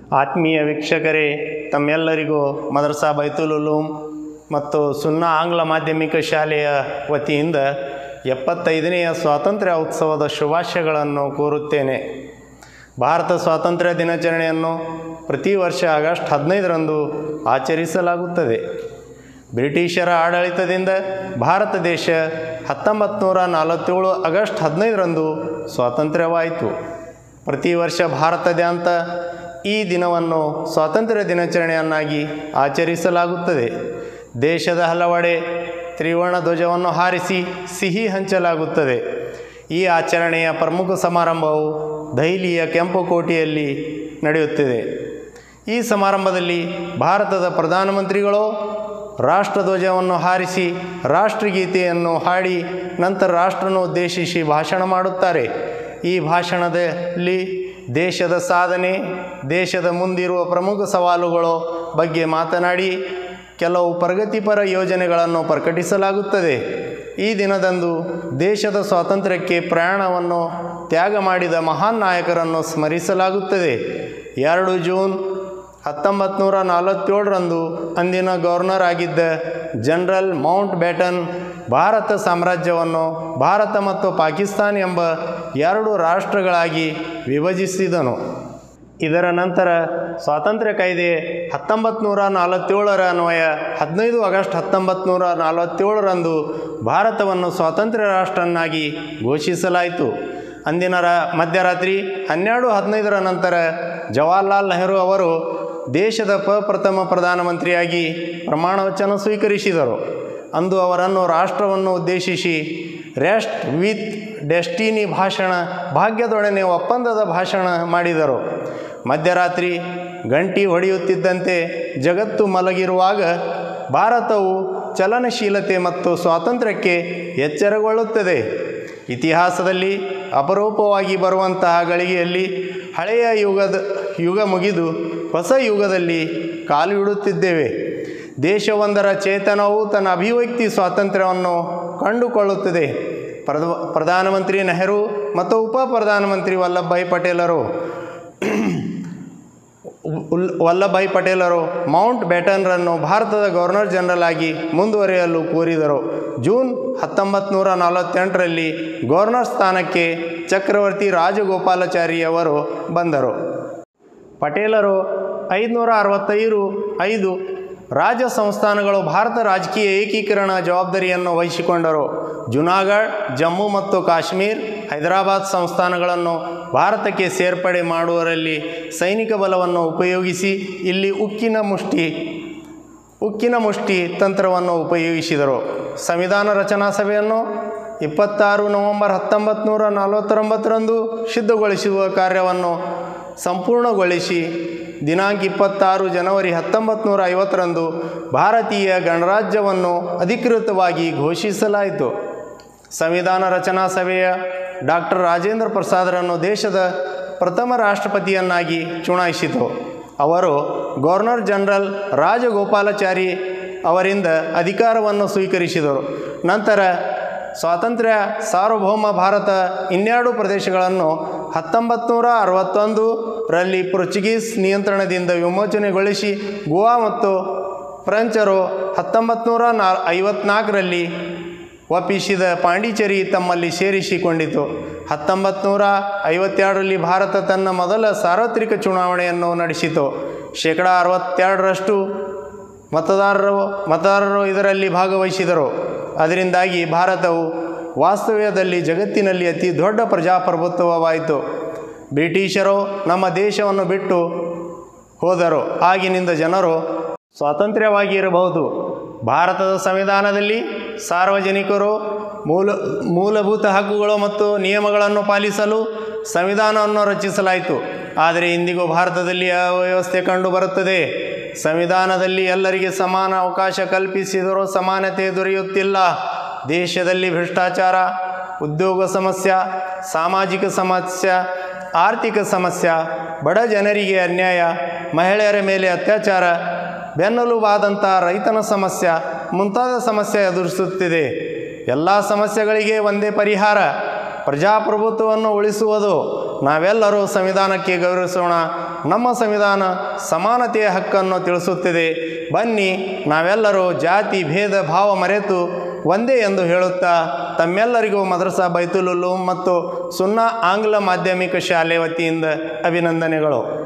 ಆತ್ಮೀಯ ವೀಕ್ಷಕರೇ ತಮ್ಮೆಲ್ಲರಿಗೂ ಮದರಸಾ ಬೈತುಲ್ ಉಲೂಮ್ ಮತ್ತು ಸುನ್ನಾ ಆಂಗ್ಲ ಮಾಧ್ಯಮಿಕ ಶಾಲೆಯ ವತಿಯಿಂದ ಎಪ್ಪತ್ತೈದನೆಯ ಸ್ವಾತಂತ್ರ್ಯ ಉತ್ಸವದ ಶುಭಾಶಯಗಳನ್ನು ಕೋರುತ್ತೇನೆ ಭಾರತ ಸ್ವಾತಂತ್ರ್ಯ ದಿನಾಚರಣೆಯನ್ನು ಪ್ರತಿ ವರ್ಷ ಆಗಸ್ಟ್ ಹದಿನೈದರಂದು ಆಚರಿಸಲಾಗುತ್ತದೆ ಬ್ರಿಟಿಷರ ಆಡಳಿತದಿಂದ ಭಾರತ ದೇಶ ಹತ್ತೊಂಬತ್ತು ನೂರ ನಲವತ್ತೇಳು ಆಗಸ್ಟ್ ಹದಿನೈದರಂದು ಸ್ವಾತಂತ್ರ್ಯವಾಯಿತು ಪ್ರತಿ ವರ್ಷ ಭಾರತದಾದ್ಯಂತ ಈ ದಿನವನ್ನು ಸ್ವಾತಂತ್ರ್ಯ ದಿನಾಚರಣೆಯನ್ನಾಗಿ ಆಚರಿಸಲಾಗುತ್ತದೆ ದೇಶದ ಹಲವೆಡೆ ತ್ರಿವರ್ಣ ಧ್ವಜವನ್ನು ಹಾರಿಸಿ ಸಿಹಿ ಹಂಚಲಾಗುತ್ತದೆ ಈ ಆಚರಣೆಯ ಪ್ರಮುಖ ಸಮಾರಂಭವು ದೆಹಲಿಯ ಕೆಂಪುಕೋಟೆಯಲ್ಲಿ ನಡೆಯುತ್ತಿದೆ ಈ ಸಮಾರಂಭದಲ್ಲಿ ಭಾರತದ ಪ್ರಧಾನಮಂತ್ರಿಗಳು ರಾಷ್ಟ್ರಧ್ವಜವನ್ನು ಹಾರಿಸಿ ರಾಷ್ಟ್ರಗೀತೆಯನ್ನು ಹಾಡಿ ನಂತರ ರಾಷ್ಟ್ರವನ್ನು ಉದ್ದೇಶಿಸಿ ಭಾಷಣ ಮಾಡುತ್ತಾರೆ ಈ ಭಾಷಣದಲ್ಲಿ ದೇಶದ ಸಾಧನೆ ದೇಶದ ಮುಂದಿರುವ ಪ್ರಮುಖ ಸವಾಲುಗಳು ಬಗ್ಗೆ ಮಾತನಾಡಿ ಕೆಲವು ಪ್ರಗತಿಪರ ಯೋಜನೆಗಳನ್ನು ಪ್ರಕಟಿಸಲಾಗುತ್ತದೆ ಈ ದಿನದಂದು ದೇಶದ ಸ್ವಾತಂತ್ರ್ಯಕ್ಕೆ ಪ್ರಯಾಣವನ್ನು ತ್ಯಾಗ ಮಾಡಿದ ಮಹಾನ್ ನಾಯಕರನ್ನು ಸ್ಮರಿಸಲಾಗುತ್ತದೆ ಎರಡು ಜೂನ್ ಹತ್ತೊಂಬತ್ತು ನೂರ ನಲವತ್ತೇಳರಂದು ಅಂದಿನ ಗವರ್ನರ್ ಆಗಿದ್ದ ಜನರಲ್ ಮೌಂಟ್ ಬ್ಯಾಟನ್ ಭಾರತ ಸಾಮ್ರಾಜ್ಯವನ್ನು ಭಾರತ ಮತ್ತು ಪಾಕಿಸ್ತಾನ ಎಂಬ ಎರಡು ರಾಷ್ಟ್ರಗಳಾಗಿ ವಿಭಜಿಸಿದನು ಇದರ ನಂತರ ಸ್ವಾತಂತ್ರ್ಯ ಕಾಯ್ದೆ ಹತ್ತೊಂಬತ್ತು ನೂರ ನಲವತ್ತೇಳರ ಅನ್ವಯ ಹದಿನೈದು ಆಗಸ್ಟ್ ಹತ್ತೊಂಬತ್ತು ನೂರ ನಲವತ್ತೇಳರಂದು ಭಾರತವನ್ನು ಸ್ವಾತಂತ್ರ್ಯ ರಾಷ್ಟ್ರನ್ನಾಗಿ ಘೋಷಿಸಲಾಯಿತು ಅಂದಿನ ರಾ ಮಧ್ಯರಾತ್ರಿ ಹನ್ನೆರಡು ಹದಿನೈದರ ನಂತರ ಜವಾಹರ್ಲಾಲ್ ನೆಹರು ಅವರು ದೇಶದ ಪ್ರಪ್ರಥಮ ಪ್ರಧಾನಮಂತ್ರಿಯಾಗಿ ಪ್ರಮಾಣವಚನ ಸ್ವೀಕರಿಸಿದರು ಅಂದು ಅವರನ್ನು ರಾಷ್ಟ್ರವನ್ನು ಉದ್ದೇಶಿಸಿ ರೆಸ್ಟ್ ವಿತ್ ಡೆಸ್ಟಿನಿ ಭಾಷಣ ಭಾಗ್ಯದೊಡನೆ ಒಪ್ಪಂದದ ಭಾಷಣ ಮಾಡಿದರು ಮಧ್ಯರಾತ್ರಿ ಗಂಟಿ ಹೊಡೆಯುತ್ತಿದ್ದಂತೆ ಜಗತ್ತು ಮಲಗಿರುವಾಗ ಭಾರತವು ಚಲನಶೀಲತೆ ಮತ್ತು ಸ್ವಾತಂತ್ರ್ಯಕ್ಕೆ ಎಚ್ಚರಗೊಳ್ಳುತ್ತದೆ ಇತಿಹಾಸದಲ್ಲಿ ಅಪರೂಪವಾಗಿ ಬರುವಂತಹ ಗಳಿಗೆಯಲ್ಲಿ ಹಳೆಯ ಯುಗದ ಯುಗ ಮುಗಿದು ಹೊಸ ಯುಗದಲ್ಲಿ ಕಾಲು ಇಡುತ್ತಿದ್ದೇವೆ ದೇಶವೊಂದರ ಚೇತನವು ತನ್ನ ಅಭಿವ್ಯಕ್ತಿ ಸ್ವಾತಂತ್ರ್ಯವನ್ನು ಕಂಡುಕೊಳ್ಳುತ್ತದೆ ಪ್ರಧ ಪ್ರಧಾನಮಂತ್ರಿ ನೆಹರು ಮತ್ತು ಉಪ ಪ್ರಧಾನಮಂತ್ರಿ ವಲ್ಲಭಭಾಯಿ ಪಟೇಲರು ಉಲ್ ವಲ್ಲಭಭಾಯಿ ಪಟೇಲರು ಮೌಂಟ್ ಬ್ಯಾಟನ್ರನ್ನು ಭಾರತದ ಗವರ್ನರ್ ಜನರಲ್ ಆಗಿ ಮುಂದುವರಿಯಲು ಕೋರಿದರು ಜೂನ್ ಹತ್ತೊಂಬತ್ತು ನೂರ ನಲವತ್ತೆಂಟರಲ್ಲಿ ಗವರ್ನರ್ ಸ್ಥಾನಕ್ಕೆ ಚಕ್ರವರ್ತಿ ರಾಜಗೋಪಾಲಾಚಾರಿಯವರು ಬಂದರು ಪಟೇಲರು ಐದುನೂರ ಅರವತ್ತೈದು ಐದು ರಾಜ್ಯ ಸಂಸ್ಥಾನಗಳು ಭಾರತ ರಾಜಕೀಯ ಏಕೀಕರಣ ಜವಾಬ್ದಾರಿಯನ್ನು ವಹಿಸಿಕೊಂಡರು ಜುನಾಗಢ್ ಜಮ್ಮು ಮತ್ತು ಕಾಶ್ಮೀರ್ ಹೈದರಾಬಾದ್ ಸಂಸ್ಥಾನಗಳನ್ನು ಭಾರತಕ್ಕೆ ಸೇರ್ಪಡೆ ಮಾಡುವರಲ್ಲಿ ಸೈನಿಕ ಬಲವನ್ನು ಉಪಯೋಗಿಸಿ ಇಲ್ಲಿ ಉಕ್ಕಿನ ಮುಷ್ಟಿ ಉಕ್ಕಿನ ಮುಷ್ಟಿ ತಂತ್ರವನ್ನು ಉಪಯೋಗಿಸಿದರು ಸಂವಿಧಾನ ರಚನಾ ಸಭೆಯನ್ನು ಇಪ್ಪತ್ತಾರು ನವೆಂಬರ್ ಹತ್ತೊಂಬತ್ತು ನೂರ ನಲವತ್ತೊಂಬತ್ತರಂದು ಸಿದ್ಧಗೊಳಿಸುವ ಕಾರ್ಯವನ್ನು ಸಂಪೂರ್ಣಗೊಳಿಸಿ ದಿನಾಂಕ ಇಪ್ಪತ್ತಾರು ಜನವರಿ ಹತ್ತೊಂಬತ್ತು ನೂರ ಐವತ್ತರಂದು ಭಾರತೀಯ ಗಣರಾಜ್ಯವನ್ನು ಅಧಿಕೃತವಾಗಿ ಘೋಷಿಸಲಾಯಿತು ಸಂವಿಧಾನ ರಚನಾ ಸಭೆಯ ಡಾಕ್ಟರ್ ರಾಜೇಂದ್ರ ಪ್ರಸಾದರನ್ನು ದೇಶದ ಪ್ರಥಮ ರಾಷ್ಟ್ರಪತಿಯನ್ನಾಗಿ ಚುನಾಯಿಸಿತು ಅವರು ಗವರ್ನರ್ ಜನರಲ್ ರಾಜಗೋಪಾಲಾಚಾರಿ ಅವರಿಂದ ಅಧಿಕಾರವನ್ನು ಸ್ವೀಕರಿಸಿದರು ನಂತರ ಸ್ವಾತಂತ್ರ್ಯ ಸಾರ್ವಭೌಮ ಭಾರತ ಇನ್ನೆರಡು ಪ್ರದೇಶಗಳನ್ನು ಹತ್ತೊಂಬತ್ತು ನೂರ ಅರವತ್ತೊಂದರಲ್ಲಿ ಪೋರ್ಚುಗೀಸ್ ನಿಯಂತ್ರಣದಿಂದ ವಿಮೋಚನೆಗೊಳಿಸಿ ಗೋವಾ ಮತ್ತು ಫ್ರೆಂಚರು ಹತ್ತೊಂಬತ್ತು ನೂರ ನಾ ಐವತ್ನಾಲ್ಕರಲ್ಲಿ ಒಪ್ಪಿಸಿದ ಪಾಂಡಿಚೇರಿ ತಮ್ಮಲ್ಲಿ ಸೇರಿಸಿಕೊಂಡಿತು ಹತ್ತೊಂಬತ್ತು ನೂರ ಐವತ್ತೆರಡರಲ್ಲಿ ಭಾರತ ತನ್ನ ಮೊದಲ ಸಾರ್ವತ್ರಿಕ ಚುನಾವಣೆಯನ್ನು ನಡೆಸಿತು ಶೇಕಡ ಅರವತ್ತೆರಡರಷ್ಟು ಮತದಾರರು ಮತದಾರರು ಇದರಲ್ಲಿ ಭಾಗವಹಿಸಿದರು ಅದರಿಂದಾಗಿ ಭಾರತವು ವಾಸ್ತವ್ಯದಲ್ಲಿ ಜಗತ್ತಿನಲ್ಲಿ ಅತಿ ದೊಡ್ಡ ಪ್ರಜಾಪ್ರಭುತ್ವವಾಯಿತು ಬ್ರಿಟಿಷರು ನಮ್ಮ ದೇಶವನ್ನು ಬಿಟ್ಟು ಹೋದರು ಆಗಿನಿಂದ ಜನರು ಸ್ವಾತಂತ್ರ್ಯವಾಗಿ ಇರಬಹುದು ಭಾರತದ ಸಂವಿಧಾನದಲ್ಲಿ ಸಾರ್ವಜನಿಕರು ಮೂಲ ಮೂಲಭೂತ ಹಕ್ಕುಗಳು ಮತ್ತು ನಿಯಮಗಳನ್ನು ಪಾಲಿಸಲು ಸಂವಿಧಾನವನ್ನು ರಚಿಸಲಾಯಿತು ಆದರೆ ಇಂದಿಗೂ ಭಾರತದಲ್ಲಿ ಅವ್ಯವಸ್ಥೆ ಕಂಡುಬರುತ್ತದೆ ಸಂವಿಧಾನದಲ್ಲಿ ಎಲ್ಲರಿಗೆ ಸಮಾನ ಅವಕಾಶ ಕಲ್ಪಿಸಿದರೂ ಸಮಾನತೆ ದೊರೆಯುತ್ತಿಲ್ಲ ದೇಶದಲ್ಲಿ ಭ್ರಷ್ಟಾಚಾರ ಉದ್ಯೋಗ ಸಮಸ್ಯೆ ಸಾಮಾಜಿಕ ಸಮಸ್ಯೆ ಆರ್ಥಿಕ ಸಮಸ್ಯೆ ಬಡ ಜನರಿಗೆ ಅನ್ಯಾಯ ಮಹಿಳೆಯರ ಮೇಲೆ ಅತ್ಯಾಚಾರ ಬೆನ್ನೆಲುಬಾದಂಥ ರೈತನ ಸಮಸ್ಯೆ ಮುಂತಾದ ಸಮಸ್ಯೆ ಎದುರಿಸುತ್ತಿದೆ ಎಲ್ಲ ಸಮಸ್ಯೆಗಳಿಗೆ ಒಂದೇ ಪರಿಹಾರ ಪ್ರಜಾಪ್ರಭುತ್ವವನ್ನು ಉಳಿಸುವುದು ನಾವೆಲ್ಲರೂ ಸಂವಿಧಾನಕ್ಕೆ ಗೌರವಿಸೋಣ ನಮ್ಮ ಸಂವಿಧಾನ ಸಮಾನತೆಯ ಹಕ್ಕನ್ನು ತಿಳಿಸುತ್ತಿದೆ ಬನ್ನಿ ನಾವೆಲ್ಲರೂ ಜಾತಿ ಭೇದ ಭಾವ ಮರೆತು ಒಂದೇ ಎಂದು ಹೇಳುತ್ತಾ ತಮ್ಮೆಲ್ಲರಿಗೂ ಮದ್ರಸಾ ಬೈತುಲುಲು ಮತ್ತು ಸುನ್ನಾ ಆಂಗ್ಲ ಮಾಧ್ಯಮಿಕ ಶಾಲೆ ವತಿಯಿಂದ ಅಭಿನಂದನೆಗಳು